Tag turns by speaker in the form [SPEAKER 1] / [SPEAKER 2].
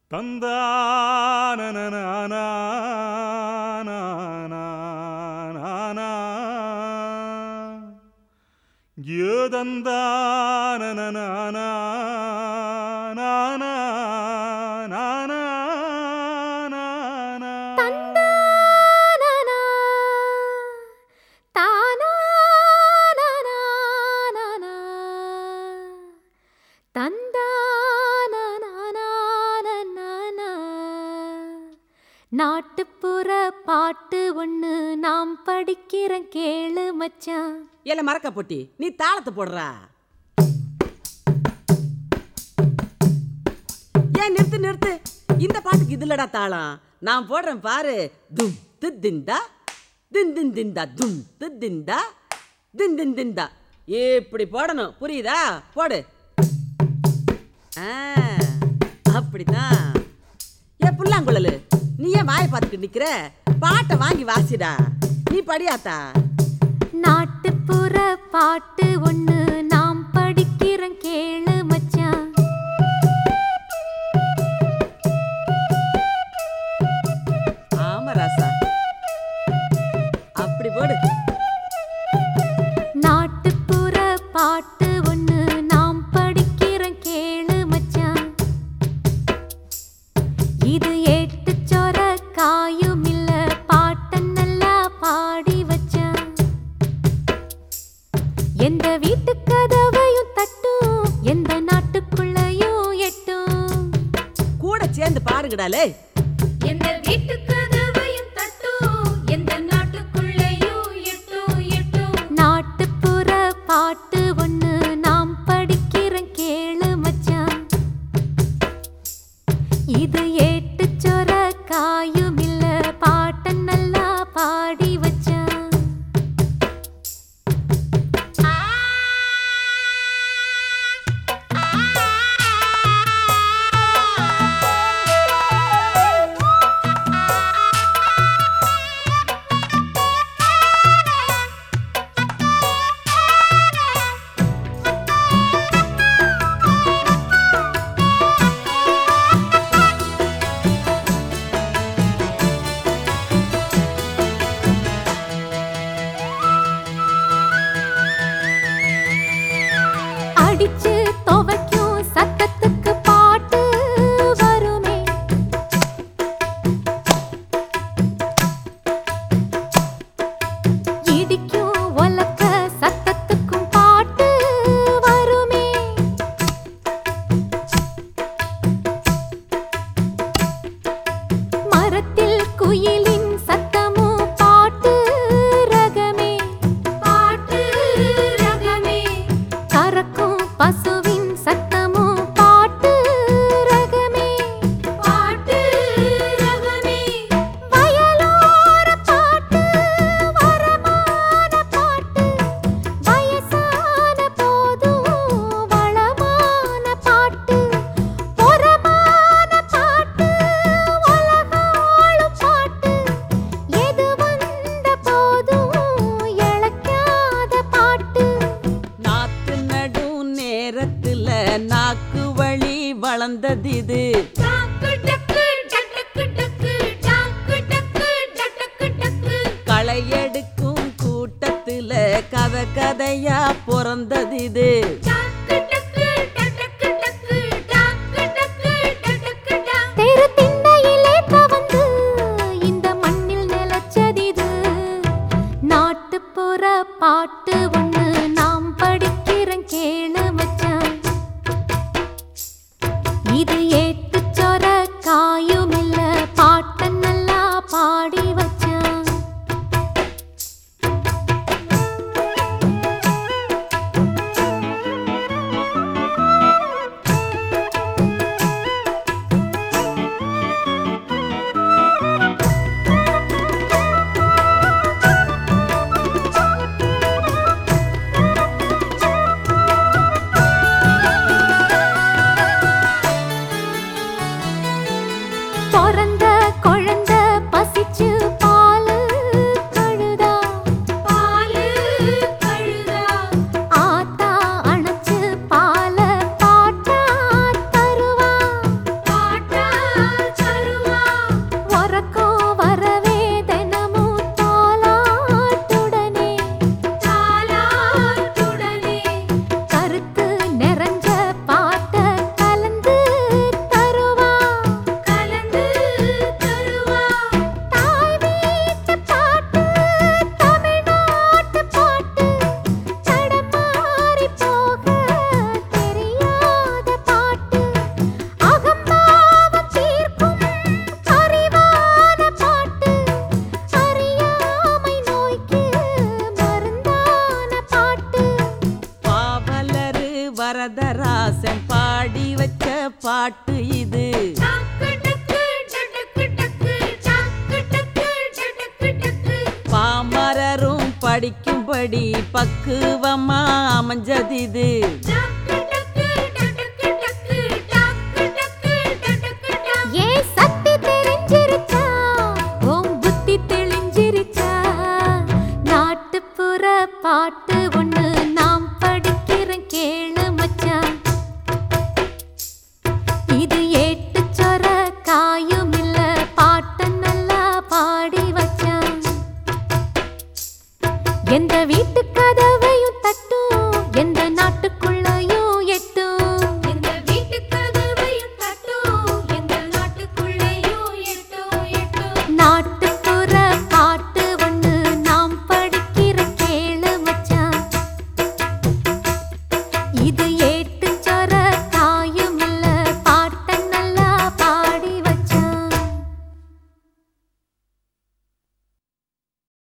[SPEAKER 1] தந்தான
[SPEAKER 2] தந்தானனா, தானானானானானா, தந்தானானானானானா. நாட்டுப்புற பாட்டு ஒண்ணு நாம் படிக்கிறோம் கேளு மச்சான்
[SPEAKER 3] ஏல மறக்க பொட்டி நீ தாளத்தை போடுறா ஏன் நிறுத்து நிறுத்து இந்த பாட்டுக்கு இதுலடா தாளம் நான் போடுறேன் பாரு தும் திந்தா தின் தின் திந்தா தும் திந்தா தின் தின் திந்தா இப்படி போடணும் புரியுதா போடு ஆ அப்படிதான் ஏ புல்லாங்குழலு நீ ஏன் வாயை பார்த்துட்டு நிக்கிற பாட்டை வாங்கி வாசிடா நீ படியாத்தா
[SPEAKER 2] நாட்டுப்புற பாட்டு ஒண்ணு நாம் படிக்கிறோம் கேளு மச்சான்
[SPEAKER 3] ஆமா ராசா அப்படி போடு
[SPEAKER 2] நாட்டுப்புற பாட்டு ஒண்ணு நாம் படிக்கிறோம் கேளு மச்சான் இது ஏட்டு சொர காயும் இல்ல பாட்ட நல்லா பாடி வச்சான் எந்த வீட்டு கதவையும் தட்டும் எந்த நாட்டுக்குள்ளயும் எட்டும்
[SPEAKER 3] கூட சேர்ந்து பாருங்கடாலே
[SPEAKER 2] எந்த வீட்டு கதவையும் தட்டும் எந்த நாட்டுக்குள்ளேயும் எட்டும் எட்டும் நாட்டுப்புற பாட்டு ஒண்ணு நாம் படிக்கிறோம் கேளு மச்சான் இது ஏட்டு சொர காயும் இல்ல பாட்ட நல்லா பாடி வச்சான் அடிச்சு துவைக்கும் சத்தத்துக்கு பாட்டு வருமே இடிக்கும் ஒலக்க சத்தத்துக்கும் பாட்டு வருமே மரத்தில் குயிலின் சத்தமும் பாட்டு ரகமே பாட்டு ரகமே கறக்கும் பசுவின் சத்தமும் பாட்டு ரகமே பாட்டு ரகமே வயலோர பாட்டு வரமான பாட்டு வயசான போதும் வளமான பாட்டு பொறமான பாட்டு உலகாளும் பாட்டு எது வந்த போதும் இழக்காத பாட்டு
[SPEAKER 3] நாத்து நடு நேரத்துல நாக்கு வழி வளர்ந்தது இது
[SPEAKER 2] டாக்கு டக்கு டக்கு டக்கு டாக்கு டக்கு டக்கு டக்கு
[SPEAKER 3] களை எடுக்கும் கூட்டத்துல கதை கதையா பிறந்தது இது
[SPEAKER 2] டாக்கு டக்கு டக்கு டக்கு டாக்கு டக்கு டக்கு டக்கு தெரு திண்ணையிலே தவந்து இந்த மண்ணில் நிலச்சதிது நாட்டுப்புற பாட்டு ஒண்ணு நாம் படிக்கிறோம் கேளு மச்சான் இது ஏத்து சொர காயும் இல்ல பாட்ட நல்லா பாடி வச்சான்
[SPEAKER 3] படி பக்குவமா அமைஞ்சது இது
[SPEAKER 2] ஜாம்